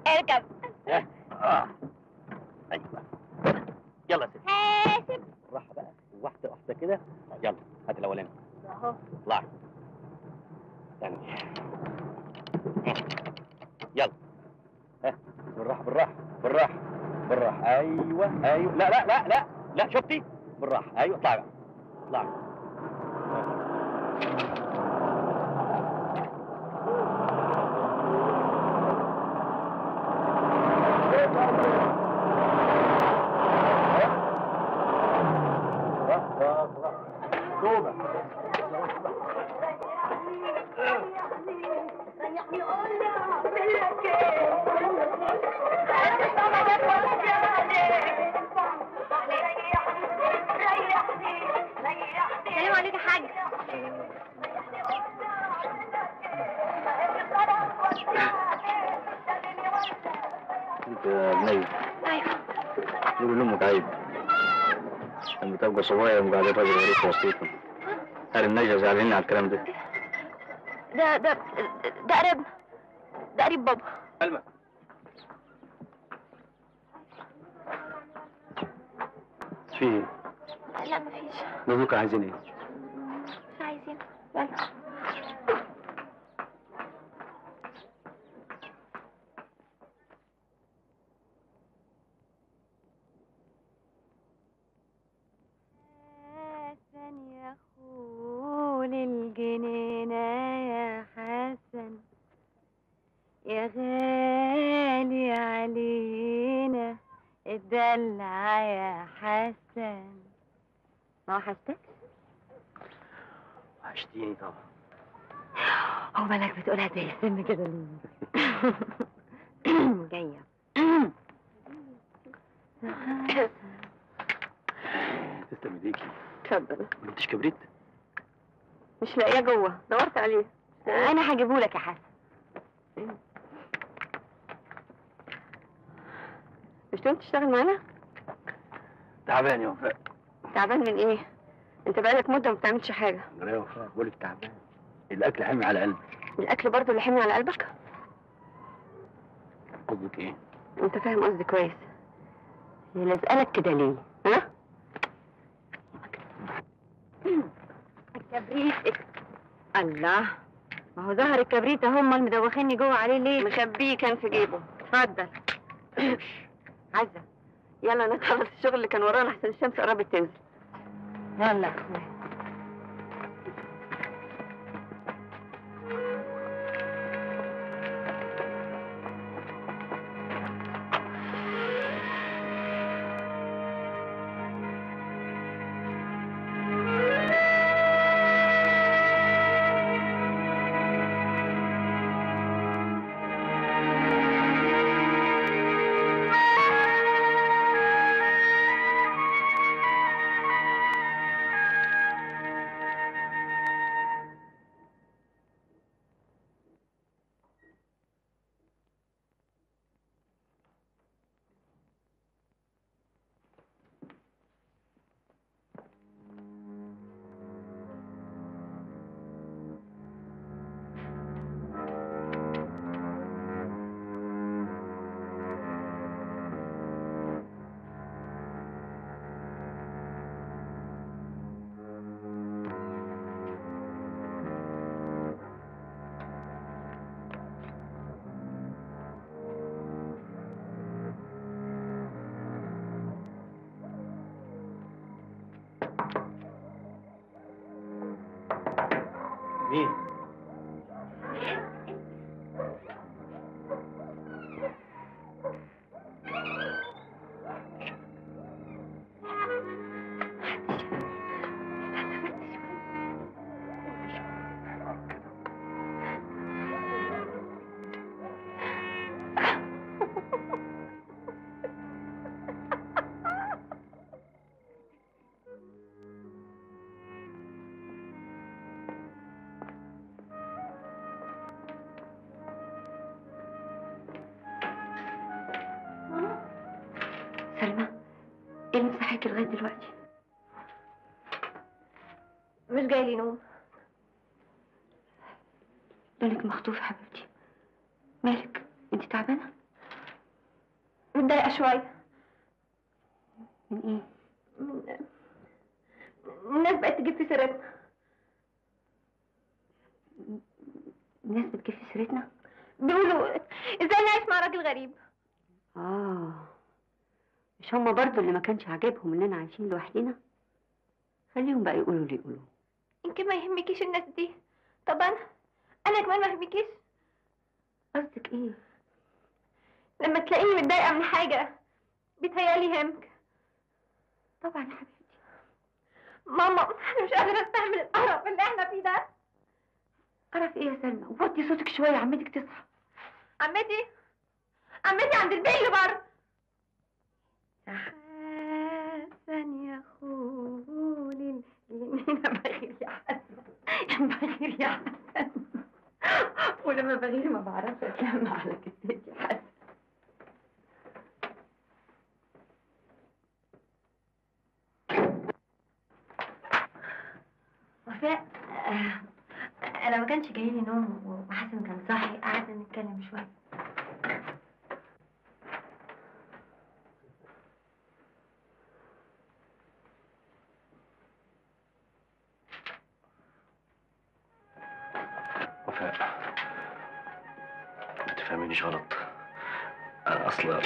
اركب اه ايوه يلا يا ستي حاسب بالراحه بقى واحده واحده كده يلا هات الاولاني اهو اطلع استني يلا ها بالراحه بالراحه بالراحه بالراحه ايوه ايوه لا لا لا لا لا شفتي بالراحه ايوه اطلعي بقى اطلعي توبه سلام عليك يا حاج انت يا بني ايوه قولوا لامك عيب لما تبقى صغير وقاعد راجل غريب في وسطيكم هل النجا زعلانين على الكلام ده؟ ده ده ده قريب ده قريب بابا سلمى في ايه؟ لا مفيش نبوك عايزين ايه؟ مش عايزين يلا حسن يا خول الجنينة يا حسن يا غالي علينا الدلع يا حسن ما وحشتك؟ وحشتيني طبعا هو بالك بتقولها زي السن كده ليه؟ جاية تسلم ايديكي اتفضل ما جبتش كبريت؟ مش لاقيه جوه دورت عليه انا هجيبه لك يا حسن مش تقوم تشتغل معانا تعبان يا وفاء تعبان من ايه انت بقالك مده ما بتعملش حاجه يا وفاء بقول لك تعبان الاكل حامي على قلبي الاكل برضه اللي حمي على قلبك قصدك ايه؟ انت فاهم قصدي كويس هي لازقلك كده ليه ها الكبريت الله ما هو ظهر الكبريت اهو امال مدوخيني جوه عليه ليه مخبيه كان في جيبه اتفضل عزة يلا نخلص الشغل اللي كان ورانا احسن الشمس قربت تنزل يلا مين؟ سلمى ايه اللي مصحيكي لغايه دلوقتي مش جاي لي نوم لونك مخطوف يا حبيبتي مالك انت تعبانه متضايقة شوية من ايه من- الناس بقت تجيب في سيرتنا الناس بتجيب في سيرتنا بيقولوا ازاي نعيش مع راجل غريب اه مش هما برضو اللي ما كانش عاجبهم اننا عايشين لوحدنا خليهم بقى يقولوا اللي يقولوا يمكن ما يهمكيش الناس دي طب انا انا كمان ما يهمكيش قصدك ايه لما تلاقيني متضايقة من حاجة بيتهيألي يهمك طبعا يا حبيبتي ماما انا مش قادرة استحمل القرف اللي احنا فيه ده قرف ايه يا سلمى وطي صوتك شويه عمتك تصحى عمتي عمتي عند البيت اللي بره حسن يا خولي اليمين بغير يا حسن بغير يا حسن ولما بغير ما بعرفش اتلم على كتفي يا حسن وفاء آه، انا ما كانش جاي لي نوم وحسن كان صاحي قعدنا نتكلم شويه وفاء ما تفهمينيش غلط انا اصلا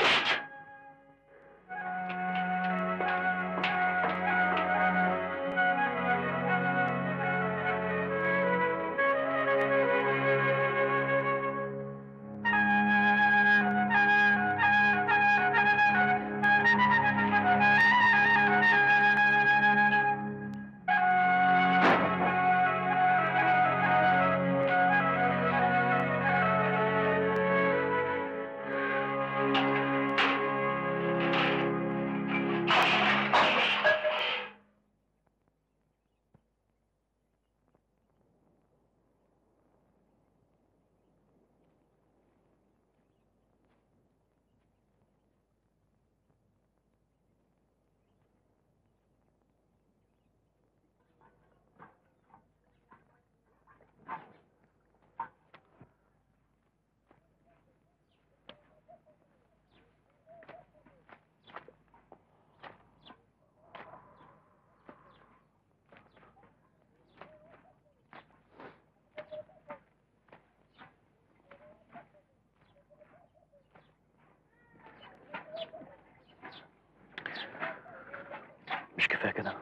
مش كفايه كده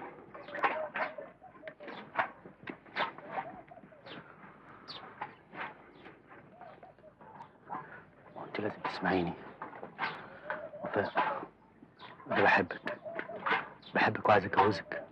وانت لازم تسمعيني وفاء انا بحبك بحبك وعايز اتجوزك